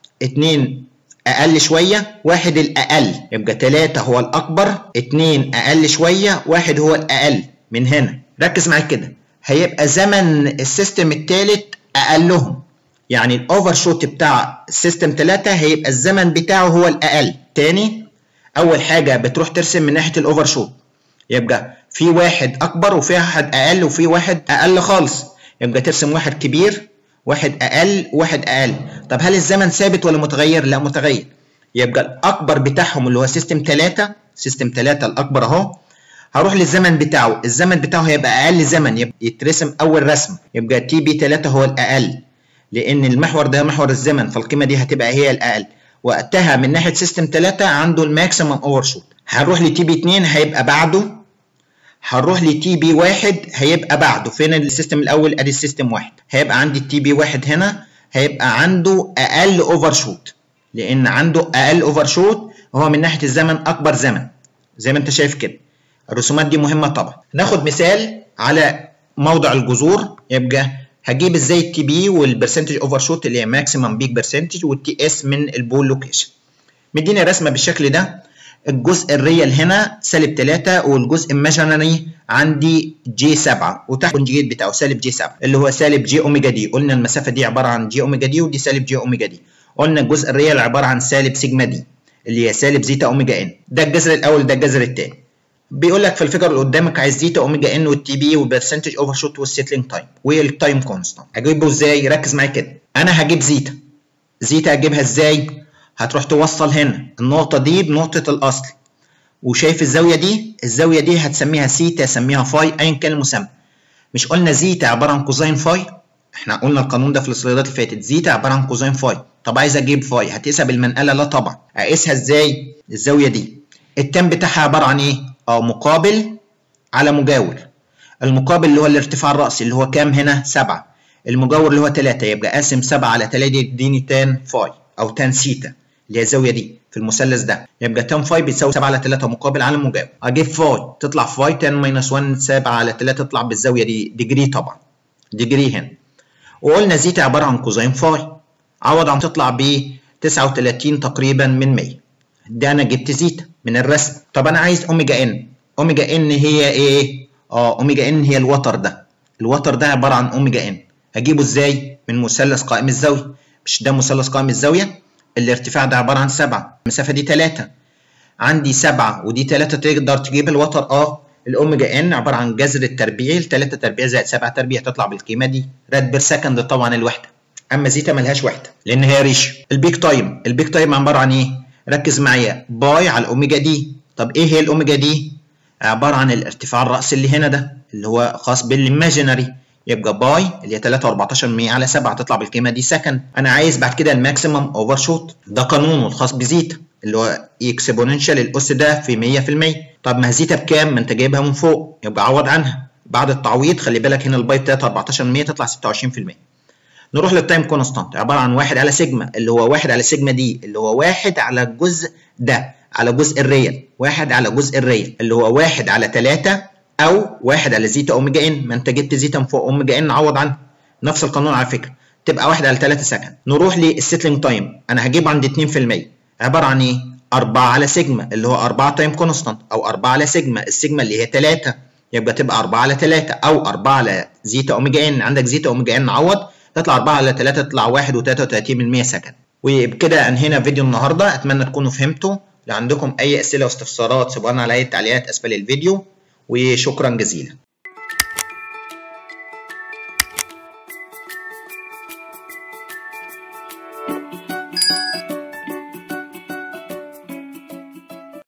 2 اقل شويه واحد الاقل يبقى 3 هو الاكبر 2 اقل شويه واحد هو الاقل من هنا ركز معايا كده هيبقى زمن السيستم الثالث اقلهم يعني الاوفر شوت بتاع السيستم 3 هيبقى الزمن بتاعه هو الاقل تاني اول حاجه بتروح ترسم من ناحيه الاوفر شوت يبقى في واحد اكبر وفي واحد اقل وفي واحد اقل خالص يبقى ترسم واحد كبير واحد اقل واحد اقل طب هل الزمن ثابت ولا متغير لا متغير يبقى الاكبر بتاعهم اللي هو سيستم 3 سيستم 3 الاكبر اهو هروح للزمن بتاعه الزمن بتاعه هيبقى اقل زمن يبقى يترسم اول رسم يبقى تي بي 3 هو الاقل لان المحور ده محور الزمن فالقيمه دي هتبقى هي الاقل وقتها من ناحيه سيستم 3 عنده الماكسيمم اوفر شوت هنروح لتي بي 2 هيبقى بعده هنروح لتي بي 1 هيبقى بعده فين السيستم الاول ادي السيستم 1 هيبقى عندي التي بي 1 هنا هيبقى عنده اقل اوفر شوت لان عنده اقل اوفر شوت وهو من ناحيه الزمن اكبر زمن زي ما انت شايف كده الرسومات دي مهمه طبعا ناخد مثال على موضع الجذور يبقى هجيب ازاي التي بي والبرسنتج اوفر شوت اللي هي ماكسيمم بيك برسنتج والتي اس من البول لوكيشن مديني رسمه بالشكل ده الجزء الريال هنا سالب 3 والجزء الماجنري عندي جي 7 وتحت الكونجيت بتاعه سالب جي 7 اللي هو سالب جي اوميجا دي قلنا المسافه دي عباره عن جي اوميجا دي ودي سالب جي اوميجا دي قلنا الجزء الريال عباره عن سالب سيجما دي اللي هي سالب زيتا اوميجا ان ده الجذر الاول ده الجذر الثاني بيقول لك في الفيجر اللي قدامك عايز زيتا اوميجا ان والتي بي والبرسنتج اوفر شوت والسيتلينج تايم والتايم كونستانت اجيبه ازاي ركز معايا كده انا هجيب زيتا زيتا اجيبها ازاي هتروح توصل هنا النقطه دي بنقطه الاصل وشايف الزاويه دي الزاويه دي هتسميها سيتا سميها فاي ايا كان المسمى مش قلنا زيتا عباره عن كوزين فاي احنا قلنا القانون ده في السلايدات اللي فاتت زيتا عباره عن كوزين فاي طب عايز اجيب فاي هتقيسها بالمنقله لا طبعا اقيسها ازاي الزاويه دي التان بتاعها عباره عن ايه اه مقابل على مجاور المقابل اللي هو الارتفاع الرأسي اللي هو كام هنا 7 المجاور اللي هو 3 يبقى قاسم 7 على 3 يديني تان فاي او تان سيتا اللي هي الزاويه دي في المثلث ده يبقى تان فاي بتساوي 7 على 3 مقابل على مجاور اجيب فاي تطلع فاي تان ماينس 1 7 على 3 تطلع بالزاويه دي ديجري طبعا ديجري هنا وقلنا زيتا عباره عن كوزين فاي عوض عن تطلع ب 39 تقريبا من 100 ده انا جبت زيتا من الرسم طب انا عايز اوميجا ان اوميجا ان هي ايه اه اوميجا ان هي الوتر ده الوتر ده عباره عن اوميجا ان هجيبه ازاي من مثلث قائم الزاويه مش ده مثلث قائم الزاويه الارتفاع ده عباره عن 7 المسافه دي 3 عندي 7 ودي 3 تقدر تجيب الوتر اه الاوميجا ان عباره عن جذر التربيع 3 تربيع زائد 7 تربيع تطلع بالقيمه دي راد بير سكند طبعا الوحده اما زيتا ملهاش وحده لان هي ريش البيك تايم البيك تايم عباره عن ايه ركز معايا باي على الاوميجا دي طب ايه هي الاوميجا دي عباره عن الارتفاع الرأسي اللي هنا ده اللي هو خاص بالايماجينري يبقى باي اللي هي 3.14 على 7 تطلع بالقيمه دي سكند انا عايز بعد كده الماكسيمم اوفر شوت ده قانونه الخاص بزيتا اللي هو اكسبوننشال الاس ده في 100% طب ما زيتا بكام ما انت جايبها من فوق يبقى عوض عنها بعد التعويض خلي بالك هنا الباي بتاعتها 14% تطلع 26% نروح للتايم كونستانت عباره عن 1 على سيجما اللي هو 1 على سيجما دي اللي هو 1 على الجزء ده على جزء الريال 1 على جزء الريال اللي هو 1 على 3 او 1 على زيتا اوميجا ان ما انت جبت زيتا من فوق اوميجا ان عوض عنها نفس القانون على فكره تبقى 1 على 3 سكند نروح للسيتلينج تايم انا هجيب عند 2% عباره عن ايه 4 على سيجما اللي هو 4 تايم كونستانت او 4 على سيجما السيجما اللي هي 3 يبقى تبقى 4 على 3 او 4 على زيتا اوميجا ان عندك زيتا اوميجا ان عوض تطلع 4 على 3 تطلع 1 و33% سكند وبكده انهينا فيديو النهارده اتمنى تكونوا فهمتوا لو عندكم اي اسئله واستفسارات سيبوها لنا على اي التعليقات اسفل الفيديو وشكرا جزيلا thank you